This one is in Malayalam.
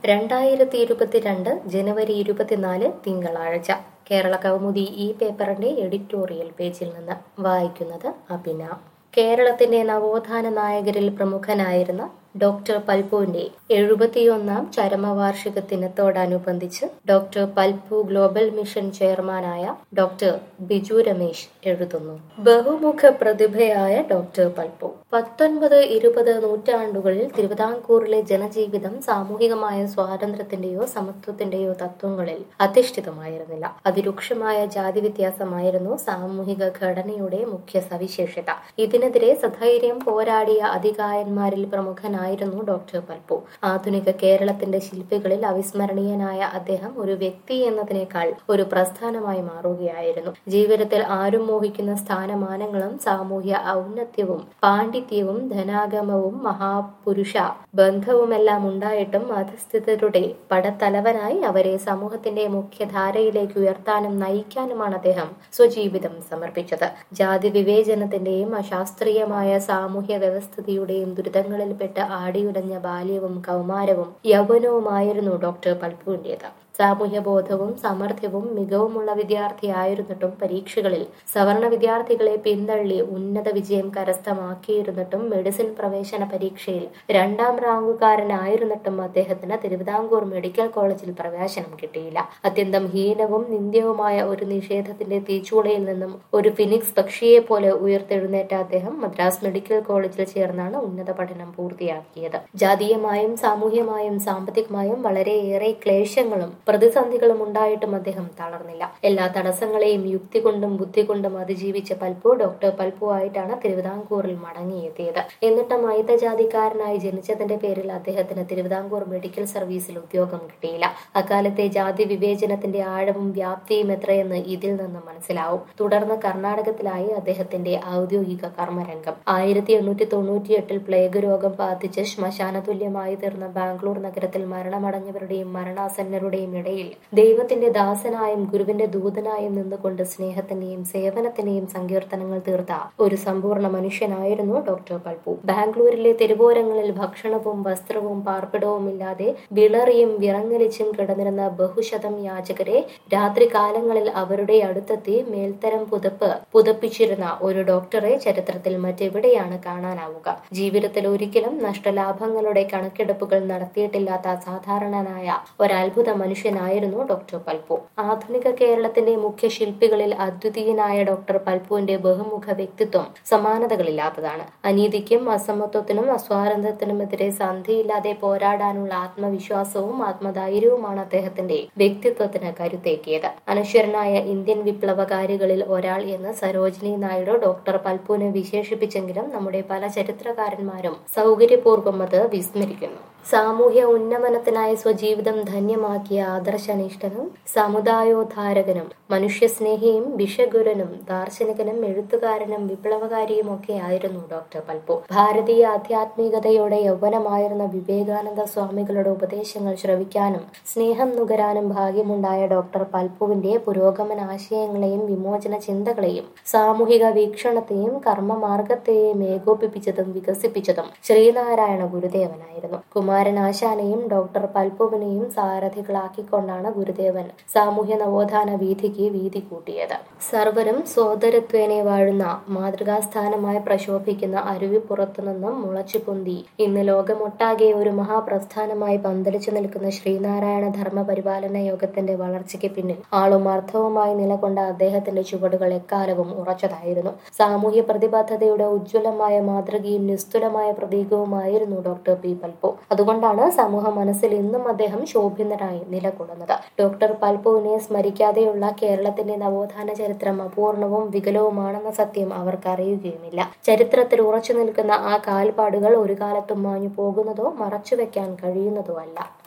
രണ്ടായിരത്തി ഇരുപത്തിരണ്ട് ജനുവരി ഇരുപത്തിനാല് തിങ്കളാഴ്ച കേരള കൗമുദി ഈ പേപ്പറിന്റെ എഡിറ്റോറിയൽ പേജിൽ നിന്ന് വായിക്കുന്നത് അഭിന കേരളത്തിന്റെ നവോത്ഥാന നായകരിൽ പ്രമുഖനായിരുന്ന ഡോക്ടർ പൽപുവിന്റെ എഴുപത്തിയൊന്നാം ചരമവാർഷികദിനത്തോടനുബന്ധിച്ച് ഡോക്ടർ പൽപു ഗ്ലോബൽ മിഷൻ ചെയർമാനായ ഡോക്ടർ ബിജു രമേശ് എഴുതുന്നു ബഹുമുഖ പ്രതിഭയായ ഡോക്ടർ പൽപു പത്തൊൻപത് ഇരുപത് നൂറ്റാണ്ടുകളിൽ തിരുവിതാംകൂറിലെ ജനജീവിതം സാമൂഹികമായ സ്വാതന്ത്ര്യത്തിന്റെയോ സമത്വത്തിന്റെയോ തത്വങ്ങളിൽ അധിഷ്ഠിതമായിരുന്നില്ല അതിരൂക്ഷമായ ജാതി വ്യത്യാസമായിരുന്നു സാമൂഹിക ഘടനയുടെ മുഖ്യ സവിശേഷത ഇതിനെതിരെ സധൈര്യം പോരാടിയ അധികായന്മാരിൽ പ്രമുഖനായിരുന്നു ഡോക്ടർ പൽപു ആധുനിക കേരളത്തിന്റെ ശില്പികളിൽ അവിസ്മരണീയനായ അദ്ദേഹം ഒരു വ്യക്തി എന്നതിനേക്കാൾ ഒരു പ്രസ്ഥാനമായി മാറുകയായിരുന്നു ജീവിതത്തിൽ ആരും മോഹിക്കുന്ന സ്ഥാനമാനങ്ങളും സാമൂഹ്യ ഔന്നത്യവും പാണ്ഡിത്യവും ധനാഗമവും മഹാപുരുഷ ബന്ധവുമെല്ലാം ഉണ്ടായിട്ടും അധസ്ഥിതരുടെ പടത്തലവനായി അവരെ സമൂഹത്തിന്റെ മുഖ്യധാരയിലേക്ക് ഉയർത്താനും നയിക്കാനുമാണ് അദ്ദേഹം സ്വജീവിതം സമർപ്പിച്ചത് ജാതി വിവേചനത്തിന്റെയും അശാസ്ത്രീയമായ സാമൂഹ്യ വ്യവസ്ഥിതിയുടെയും ദുരിതങ്ങളിൽപ്പെട്ട് ആടിയുലഞ്ഞ ബാല്യവും കൗമാരവും യൗവനവുമായിരുന്നു ഡോക്ടർ പൽപുവിന്റേത് സാമൂഹ്യ ബോധവും സമർത്ഥ്യവും മികവുമുള്ള വിദ്യാർത്ഥിയായിരുന്നിട്ടും പരീക്ഷകളിൽ സവർണ വിദ്യാർത്ഥികളെ പിന്തള്ളി ഉന്നത വിജയം കരസ്ഥമാക്കിയിരുന്നിട്ടും മെഡിസിൻ പ്രവേശന പരീക്ഷയിൽ രണ്ടാം റാങ്കുകാരനായിരുന്നിട്ടും അദ്ദേഹത്തിന് തിരുവിതാംകൂർ മെഡിക്കൽ കോളേജിൽ പ്രവേശനം കിട്ടിയില്ല അത്യന്തം ഹീനവും നിന്ദ്യവുമായ ഒരു നിഷേധത്തിന്റെ തീച്ചൂളയിൽ നിന്നും ഒരു ഫിനിക്സ് പക്ഷിയെ പോലെ ഉയർത്തെഴുന്നേറ്റ അദ്ദേഹം മദ്രാസ് മെഡിക്കൽ കോളേജിൽ ചേർന്നാണ് ഉന്നത പഠനം പൂർത്തിയാക്കിയത് ജാതീയമായും സാമൂഹ്യമായും സാമ്പത്തികമായും വളരെയേറെ ക്ലേശങ്ങളും പ്രതിസന്ധികളും ഉണ്ടായിട്ടും അദ്ദേഹം തളർന്നില്ല എല്ലാ തടസ്സങ്ങളെയും യുക്തി കൊണ്ടും ബുദ്ധി കൊണ്ടും അതിജീവിച്ച പൽപു ഡോക്ടർ പൽപു ആയിട്ടാണ് തിരുവിതാംകൂറിൽ മടങ്ങിയെത്തിയത് എന്നിട്ടും അയിത്തജാതിക്കാരനായി ജനിച്ചതിന്റെ പേരിൽ അദ്ദേഹത്തിന് തിരുവിതാംകൂർ മെഡിക്കൽ സർവീസിൽ ഉദ്യോഗം കിട്ടിയില്ല അക്കാലത്തെ ജാതി വിവേചനത്തിന്റെ ആഴവും വ്യാപ്തിയും എത്രയെന്ന് ഇതിൽ നിന്ന് മനസ്സിലാവും തുടർന്ന് കർണാടകത്തിലായി അദ്ദേഹത്തിന്റെ ഔദ്യോഗിക കർമ്മരംഗം ആയിരത്തി എണ്ണൂറ്റി തൊണ്ണൂറ്റിയെട്ടിൽ പ്ലേഗ് രോഗം ബാധിച്ച് ശ്മശാന തുല്യമായി തീർന്ന ബാംഗ്ലൂർ നഗരത്തിൽ മരണമടഞ്ഞവരുടെയും മരണാസന്നരുടെയും ഇടയിൽ ദൈവത്തിന്റെ ദാസനായും ഗുരുവിന്റെ ദൂതനായും നിന്നുകൊണ്ട് സ്നേഹത്തിന്റെയും സേവനത്തിന്റെയും സങ്കീർത്തനങ്ങൾ തീർത്ത ഒരു സമ്പൂർണ്ണ മനുഷ്യനായിരുന്നു ഡോക്ടർ പൽപു ബാംഗ്ലൂരിലെ തെരുവോരങ്ങളിൽ ഭക്ഷണവും വസ്ത്രവും പാർപ്പിടവും ഇല്ലാതെ വിളറിയും വിറങ്ങലിച്ചും കിടന്നിരുന്ന ബഹുശതം യാചകരെ രാത്രികാലങ്ങളിൽ അവരുടെ അടുത്തെത്തി മേൽത്തരം പുതപ്പ് പുതപ്പിച്ചിരുന്ന ഒരു ഡോക്ടറെ ചരിത്രത്തിൽ മറ്റെവിടെയാണ് കാണാനാവുക ജീവിതത്തിൽ ഒരിക്കലും നഷ്ടലാഭങ്ങളുടെ കണക്കെടുപ്പുകൾ നടത്തിയിട്ടില്ലാത്ത അസാധാരണനായ ഒരത്ഭുത മനുഷ്യനായിരുന്നു ഡോക്ടർ പൽപു ആധുനിക കേരളത്തിന്റെ മുഖ്യ ശില്പികളിൽ അദ്വിതീയനായ ഡോക്ടർ പൽപുവിന്റെ ബഹുമുഖ വ്യക്തിത്വം സമാനതകളില്ലാത്തതാണ് അനീതിക്കും അസമത്വത്തിനും അസ്വാതന്ത്ര്യത്തിനുമെതിരെ സന്ധിയില്ലാതെ പോരാടാനുള്ള ആത്മവിശ്വാസവും ആത്മധൈര്യവുമാണ് അദ്ദേഹത്തിന്റെ വ്യക്തിത്വത്തിന് കരുത്തേക്കിയത് അനശ്വരനായ ഇന്ത്യൻ വിപ്ലവകാരികളിൽ ഒരാൾ എന്ന് സരോജിനി നായിഡു ഡോക്ടർ പൽപുവിനെ വിശേഷിപ്പിച്ചെങ്കിലും നമ്മുടെ പല ചരിത്രകാരന്മാരും സൗകര്യപൂർവ്വം അത് വിസ്മരിക്കുന്നു സാമൂഹ്യ ഉന്നമനത്തിനായി സ്വജീവിതം ധന്യമാക്കിയ ആദർശനിഷ്ഠനും സമുദായോദ്ധാരകനും മനുഷ്യസ്നേഹിയും വിഷഗുരനും ദാർശനികനും എഴുത്തുകാരനും വിപ്ലവകാരിയും ഒക്കെ ആയിരുന്നു ഡോക്ടർ പൽപു ഭാരതീയ ആധ്യാത്മികതയുടെ യൗവനമായിരുന്ന വിവേകാനന്ദ സ്വാമികളുടെ ഉപദേശങ്ങൾ ശ്രവിക്കാനും സ്നേഹം നുകരാനും ഭാഗ്യമുണ്ടായ ഡോക്ടർ പൽപുവിന്റെ പുരോഗമന ആശയങ്ങളെയും വിമോചന ചിന്തകളെയും സാമൂഹിക വീക്ഷണത്തെയും കർമ്മമാർഗത്തെയും ഏകോപിപ്പിച്ചതും വികസിപ്പിച്ചതും ശ്രീനാരായണ ഗുരുദേവനായിരുന്നു കുമാരനാശാനെയും ഡോക്ടർ പൽപുവിനെയും സാരഥികളാക്കിക്കൊണ്ടാണ് ഗുരുദേവൻ സാമൂഹ്യ നവോത്ഥാന വീതിക്ക് വീതി കൂട്ടിയത് സർവരും സോദരത്വേനെ വാഴുന്ന മാതൃകാസ്ഥാനമായി പ്രശോഭിക്കുന്ന അരുവിപ്പുറത്തു നിന്നും മുളച്ചു പൊന്തി ഇന്ന് ലോകമൊട്ടാകെ ഒരു മഹാപ്രസ്ഥാനമായി പന്തലിച്ചു നിൽക്കുന്ന ശ്രീനാരായണ ധർമ്മ പരിപാലന യോഗത്തിന്റെ വളർച്ചയ്ക്ക് പിന്നിൽ ആളും അർത്ഥവുമായി നിലകൊണ്ട അദ്ദേഹത്തിന്റെ ചുവടുകൾ എക്കാലവും ഉറച്ചതായിരുന്നു സാമൂഹ്യ പ്രതിബദ്ധതയുടെ ഉജ്ജ്വലമായ മാതൃകയും നിസ്തുലമായ പ്രതീകവുമായിരുന്നു ഡോക്ടർ പി പൽപു അതുകൊണ്ടാണ് സമൂഹ മനസ്സിൽ ഇന്നും അദ്ദേഹം ശോഭിതനായി നിലകൊള്ളുന്നത് ഡോക്ടർ പൽപുവിനെ സ്മരിക്കാതെയുള്ള കേരളത്തിന്റെ നവോത്ഥാന ചരിത്രം അപൂർണവും വികലവുമാണെന്ന സത്യം അവർക്ക് അറിയുകയുമില്ല ചരിത്രത്തിൽ ഉറച്ചു നിൽക്കുന്ന ആ കാൽപ്പാടുകൾ ഒരു കാലത്തും മാഞ്ഞു പോകുന്നതോ മറച്ചുവെക്കാൻ കഴിയുന്നതോ അല്ല